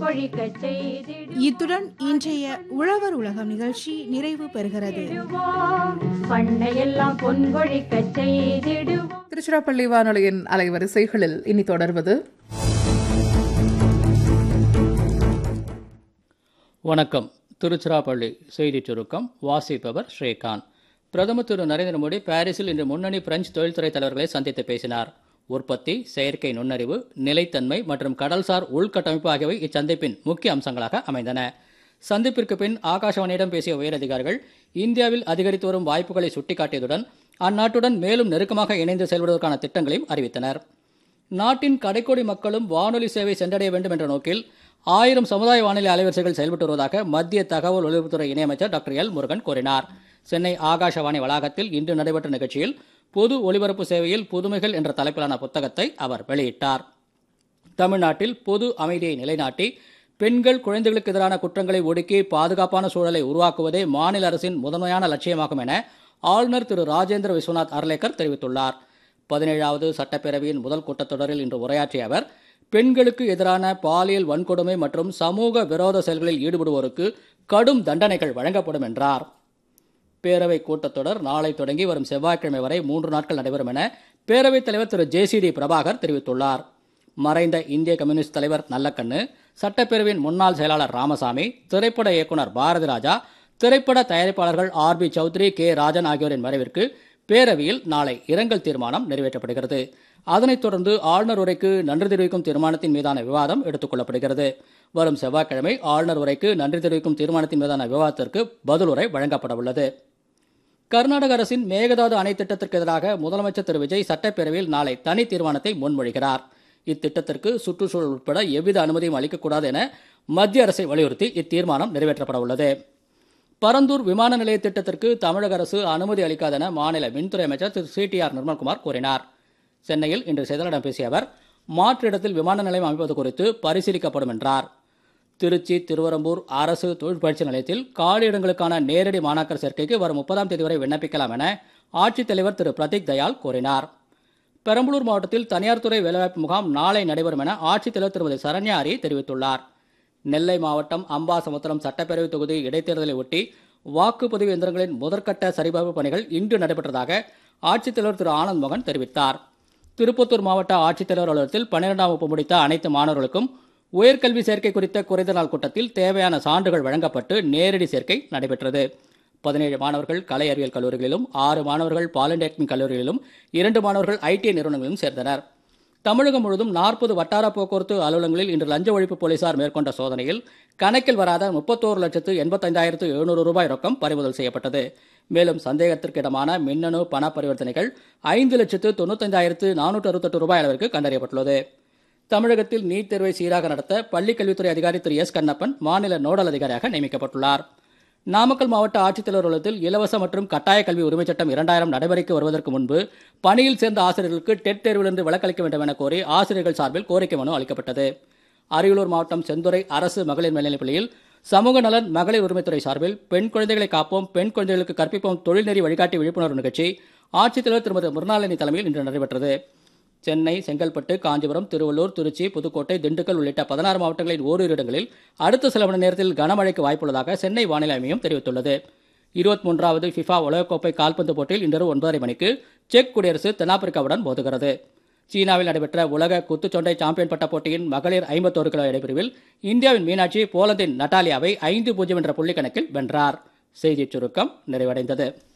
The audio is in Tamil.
பொன்கொழிக்கச் செய்திடுவோம் இத்துடன் இன்றைய உழவர் உலகம் நிகழ்ச்சி நிறைவு பெறுகிறது பண்ணையெல்லாம் பொன்கொழிக்கச் செய்திடுவோம் திருச்சிராப்பள்ளி வானொலியின் அலைவரிசைகளில் இனி தொடர்வது வணக்கம் திருச்சிராப்பள்ளி செய்திச் சுருக்கம் வாசிப்பவர் ஸ்ரீகாந்த் பிரதமர் திரு நரேந்திர மோடி பாரிஸில் இன்று முன்னணி பிரெஞ்சு தொழில்துறை தலைவர்களை சந்தித்து பேசினார் உற்பத்தி செயற்கை நுண்ணறிவு நிலைத்தன்மை மற்றும் கடல்சார் உள்கட்டமைப்பு ஆகியவை இச்சந்திப்பின் முக்கிய அம்சங்களாக அமைந்தன சந்திப்பிற்கு பின் ஆகாஷவாணியிடம் பேசிய உயரதிகாரிகள் இந்தியாவில் அதிகரித்து வரும் வாய்ப்புகளை சுட்டிக்காட்டியதுடன் அந்நாட்டுடன் மேலும் நெருக்கமாக இணைந்து செயல்படுவதற்கான திட்டங்களையும் அறிவித்தனர் நாட்டின் கடைக்கோடி மக்களும் வானொலி சேவை சென்றடைய வேண்டும் என்ற நோக்கில் ஆயிரம் சமுதாய வானொலி அலைவரிசைகள் செயல்பட்டு வருவதாக மத்திய தகவல் ஒலிபரப்புத்துறை இணையமைச்சர் டாக்டர் எல் முருகன் கூறினார் சென்னை ஆகாஷவாணி வளாகத்தில் இன்று நடைபெற்ற நிகழ்ச்சியில் பொது ஒலிபரப்பு சேவையில் புதுமைகள் என்ற தலைப்பிலான புத்தகத்தை அவர் வெளியிட்டார் தமிழ்நாட்டில் பொது அமைதியை நிலைநாட்டி பெண்கள் குழந்தைகளுக்கு எதிரான குற்றங்களை ஒடுக்கி பாதுகாப்பான சூழலை உருவாக்குவதே மாநில அரசின் முதன்மையான லட்சியமாகும் என ஆளுநர் திரு ராஜேந்திர விஸ்வநாத் அர்லேக்கர் தெரிவித்துள்ளார் பதினேழாவது சட்டப்பேரவையின் முதல் கூட்டத்தொடரில் இன்று உரையாற்றிய அவர் பெண்களுக்கு எதிரான பாலியல் வன்கொடுமை மற்றும் சமூக விரோத செயல்களில் ஈடுபடுவோருக்கு கடும் தண்டனைகள் வழங்கப்படும் என்றார் பேரவை கூட்டத்தொடர் நாளை தொடங்கி வரும் செவ்வாய்க்கிழமை வரை மூன்று நாட்கள் நடைபெறும் என பேரவைத் தலைவர் திரு ஜேசிடி பிரபாகர் தெரிவித்துள்ளார் மறைந்த இந்திய கம்யூனிஸ்ட் தலைவர் நல்லக்கண்ணு சட்டப்பேரவையின் முன்னாள் செயலாளர் ராமசாமி திரைப்பட இயக்குனர் பாரதி ராஜா திரைப்பட தயாரிப்பாளர்கள் R B Chowdhury K Rajan ஆகியோரின் மறைவிற்கு பேரவையில் நாளை இரங்கல் தீர்மானம் நிறைவேற்றப்படுகிறது அதனைத் தொடர்ந்து ஆளுநர் உரைக்கு நன்றி தெரிவிக்கும் தீர்மானத்தின் மீதான விவாதம் எடுத்துக் கொள்ளப்படுகிறது வரும் செவ்வாய்க்கிழமை ஆளுநர் உரைக்கு நன்றி தெரிவிக்கும் தீர்மானத்தின் மீதான விவாதத்திற்கு பதிலுரை வழங்கப்பட உள்ளது கர்நாடக அரசின் மேகதாது அணை திட்டத்திற்கு எதிராக முதலமைச்சர் திரு விஜய் சட்டப்பேரவையில் நாளை தனி தீர்மானத்தை முன்மொழிகிறார் இத்திட்டத்திற்கு சுற்றுச்சூழல் உட்பட எவ்வித அனுமதியும் அளிக்கக்கூடாது என மத்திய அரசை வலியுறுத்தி இத்தீர்மானம் நிறைவேற்றப்பட உள்ளது பரந்தூர் விமான நிலைய திட்டத்திற்கு தமிழக அரசு அனுமதி அளிக்காதென மாநில மின்துறை அமைச்சர் திரு சி டி ஆர் நிர்மல்குமார் கூறினார் சென்னையில் இன்று செய்தியாளர்களிடம் பேசிய அவர் மாற்று இடத்தில் விமான நிலையம் அமைப்பது குறித்து பரிசீலிக்கப்படும் என்றார் திருச்சி திருவரம்பூர் அரசு தொழில் பயிற்சி நிலையத்தில் காலியிடங்களுக்கான நேரடி மாணாக்கர் சேர்க்கைக்கு வரும் முப்பதாம் தேதி வரை விண்ணப்பிக்கலாம் என ஆட்சித்தலைவர் திரு பிரதீக் தயாள் கூறினார் பெரம்பலூர் மாவட்டத்தில் தனியார் துறை வேலைவாய்ப்பு முகாம் நாளை நடைபெறும் என ஆட்சித்தலைவர் திருமதி சரண்யா அரி தெரிவித்துள்ளார் நெல்லை மாவட்டம் அம்பாசமுத்திரம் சட்டப்பேரவை தொகுதி இடைத்தேர்தலை ஒட்டி வாக்குப்பதிவு எந்திரங்களின் முதற்கட்ட சரிபார்ப்பு பணிகள் இன்று நடைபெற்றதாக ஆட்சித்தலைவர் திரு ஆனந்த் மோகன் தெரிவித்தார் திருப்பத்தூர் மாவட்ட ஆட்சித்தலைவர் அலுவலகத்தில் பன்னிரெண்டாம் வகுப்பு முடித்த அனைத்து மாணவர்களுக்கும் உயர்கல்வி சேர்க்கை குறித்த குறைந்த நாள் கூட்டத்தில் தேவையான சான்றுகள் வழங்கப்பட்டு நேரடி சேர்க்கை நடைபெற்றது பதினேழு மாணவர்கள் கலை அறிவியல் கல்லூரிகளிலும் ஆறு மாணவர்கள் பாலிடெக்னிக் கல்லூரிகளிலும் இரண்டு மாணவர்கள் ஐடிஐ நிறுவனங்களிலும் சேர்ந்தனர் தமிழகம் முழுவதும் நாற்பது வட்டார போக்குவரத்து அலுவலகங்களில் இன்று லஞ்ச ஒழிப்பு போலீசார் மேற்கொண்ட சோதனையில் கணக்கில் வராத முப்பத்தோரு லட்சத்து எண்பத்தைந்தாயிரத்து எழுநூறு ரூபாய் ரொக்கம் பறிமுதல் செய்யப்பட்டது மேலும் சந்தேகத்திற்கிடமான மின்னணு பண பரிவர்த்தனைகள் ஐந்து லட்சத்து தொண்ணூத்தைந்தாயிரத்து நானூற்று அறுபத்தெட்டு ரூபாய் அளவிற்கு கண்டறியப்பட்டுள்ளது தமிழகத்தில் நீட் தேர்வை சீராக நடத்த பள்ளிக் கல்வித்துறை அதிகாரி திரு எஸ் கண்ணப்பன் மாநில நோடல் அதிகாரியாக நியமிக்கப்பட்டுள்ளார் நாமக்கல் மாவட்ட ஆட்சித்தலைவர் அலுவலகத்தில் இலவச மற்றும் கட்டாய கல்வி உரிமைச் சட்டம் இரண்டாயிரம் நடைமுறைக்கு வருவதற்கு முன்பு பணியில் சேர்ந்த ஆசிரியர்களுக்கு டெட் தேர்விலிருந்து விலக்களிக்க வேண்டும் என கோரி ஆசிரியர்கள் சார்பில் கோரிக்கை மனு அளிக்கப்பட்டது அரியலூர் மாவட்டம் செந்துறை அரசு மகளிர் மேல்நிலைப் பள்ளியில் சமூக நலன் மகளிர் உரிமைத்துறை சார்பில் பெண் குழந்தைகளை காப்போம் பெண் குழந்தைகளுக்கு கற்பிப்போம் தொழில்நெறி வழிகாட்டி விழிப்புணர்வு நிகழ்ச்சி ஆட்சித்தலைவர் திருமதி மிருணாளினி தலைமையில் இன்று நடைபெற்றது சென்னை செங்கல்பட்டு காஞ்சிபுரம் திருவள்ளூர் திருச்சி புதுக்கோட்டை திண்டுக்கல் உள்ளிட்ட பதினாறு மாவட்டங்களின் ஓரிரு இடங்களில் அடுத்த சில மணி நேரத்தில் கனமழைக்கு வாய்ப்புள்ளதாக சென்னை வானிலை மையம் தெரிவித்துள்ளது இருபத்தி மூன்றாவது ஃபிஃபா உலகக்கோப்பை கால்பந்து போட்டியில் இன்று ஒன்பதரை மணிக்கு செக் குடியரசு தென்னாப்பிரிக்காவுடன் மோதுகிறது சீனாவில் நடைபெற்ற உலக குத்துச்சண்டை சாம்பியன் பட்ட போட்டியின் மகளிர் ஐம்பத்தோரு கிலோ இடைப்பிரிவில் இந்தியாவின் மீனாட்சி போலந்தின் நட்டாலியாவை ஐந்து பூஜ்ஜியம் என்ற புள்ளி கணக்கில் வென்றார் செய்திச் சுருக்கம் நிறைவடைந்தது